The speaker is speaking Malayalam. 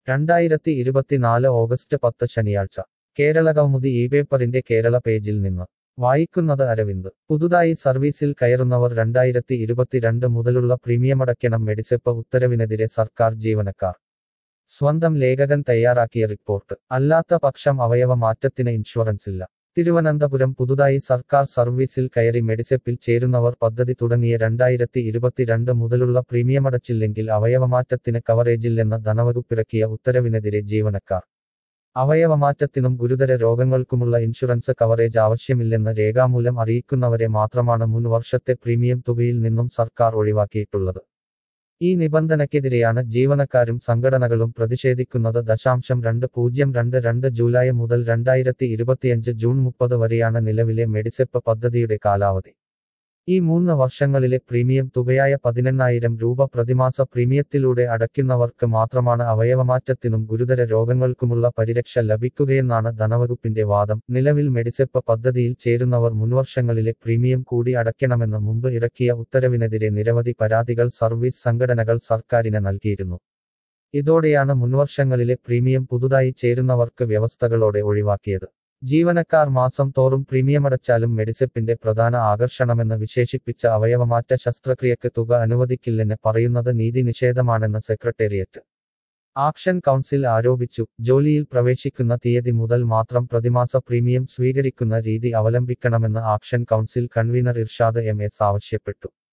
രണ്ടായിരത്തി ഇരുപത്തിനാല് ഓഗസ്റ്റ് പത്ത് ശനിയാഴ്ച കേരള കൗമുദി ഈ പേപ്പറിന്റെ കേരള പേജിൽ നിന്ന് വായിക്കുന്നത് അരവിന്ദ് പുതുതായി സർവീസിൽ കയറുന്നവർ രണ്ടായിരത്തി ഇരുപത്തിരണ്ട് മുതലുള്ള പ്രീമിയമടയ്ക്കണം മെഡിസെപ്പ് ഉത്തരവിനെതിരെ സർക്കാർ ജീവനക്കാർ സ്വന്തം ലേഖകൻ തയ്യാറാക്കിയ റിപ്പോർട്ട് അല്ലാത്ത പക്ഷം അവയവ മാറ്റത്തിന് ഇൻഷുറൻസില്ല തിരുവനന്തപുരം പുതുതായി സർക്കാർ സർവീസിൽ കയറി മെഡിസെപ്പിൽ ചേരുന്നവർ പദ്ധതി തുടങ്ങിയ രണ്ടായിരത്തി ഇരുപത്തിരണ്ട് മുതലുള്ള പ്രീമിയമടച്ചില്ലെങ്കിൽ അവയവമാറ്റത്തിന് കവറേജില്ലെന്ന ധനവകുപ്പിറക്കിയ ഉത്തരവിനെതിരെ ജീവനക്കാർ അവയവമാറ്റത്തിനും ഗുരുതര രോഗങ്ങൾക്കുമുള്ള ഇൻഷുറൻസ് കവറേജ് ആവശ്യമില്ലെന്ന് രേഖാമൂലം അറിയിക്കുന്നവരെ മാത്രമാണ് മുൻ വർഷത്തെ പ്രീമിയം തുകയിൽ നിന്നും സർക്കാർ ഒഴിവാക്കിയിട്ടുള്ളത് ഈ നിബന്ധനയ്ക്കെതിരെയാണ് ജീവനക്കാരും സംഘടനകളും പ്രതിഷേധിക്കുന്നത് ദശാംശം രണ്ട് പൂജ്യം രണ്ട് രണ്ട് ജൂലൈ മുതൽ രണ്ടായിരത്തി ഇരുപത്തിയഞ്ച് ജൂൺ മുപ്പത് വരെയാണ് നിലവിലെ മെഡിസെപ്പ് പദ്ധതിയുടെ കാലാവധി ഈ മൂന്ന് വർഷങ്ങളിലെ പ്രീമിയം തുകയായ പതിനെണ്ണായിരം രൂപ പ്രതിമാസ പ്രീമിയത്തിലൂടെ അടയ്ക്കുന്നവർക്ക് മാത്രമാണ് അവയവമാറ്റത്തിനും ഗുരുതര രോഗങ്ങൾക്കുമുള്ള പരിരക്ഷ ലഭിക്കുകയെന്നാണ് ധനവകുപ്പിന്റെ വാദം നിലവിൽ മെഡിസെപ്പ് പദ്ധതിയിൽ ചേരുന്നവർ മുൻവർഷങ്ങളിലെ പ്രീമിയം കൂടി അടയ്ക്കണമെന്ന് മുമ്പ് ഇറക്കിയ ഉത്തരവിനെതിരെ നിരവധി പരാതികൾ സർവീസ് സംഘടനകൾ സർക്കാരിന് നൽകിയിരുന്നു ഇതോടെയാണ് മുൻവർഷങ്ങളിലെ പ്രീമിയം പുതുതായി ചേരുന്നവർക്ക് വ്യവസ്ഥകളോടെ ഒഴിവാക്കിയത് ജീവനക്കാർ മാസം തോറും പ്രീമിയമടച്ചാലും മെഡിസെപ്പിന്റെ പ്രധാന ആകർഷണമെന്ന് വിശേഷിപ്പിച്ച അവയവമാറ്റ ശസ്ത്രക്രിയക്ക് തുക അനുവദിക്കില്ലെന്ന് പറയുന്നത് നീതി നിഷേധമാണെന്ന് സെക്രട്ടേറിയറ്റ് ആക്ഷൻ കൗൺസിൽ ആരോപിച്ചു ജോലിയിൽ പ്രവേശിക്കുന്ന തീയതി മുതൽ മാത്രം പ്രതിമാസ പ്രീമിയം സ്വീകരിക്കുന്ന രീതി അവലംബിക്കണമെന്ന് action council convener Irshad M S ആവശ്യപ്പെട്ടു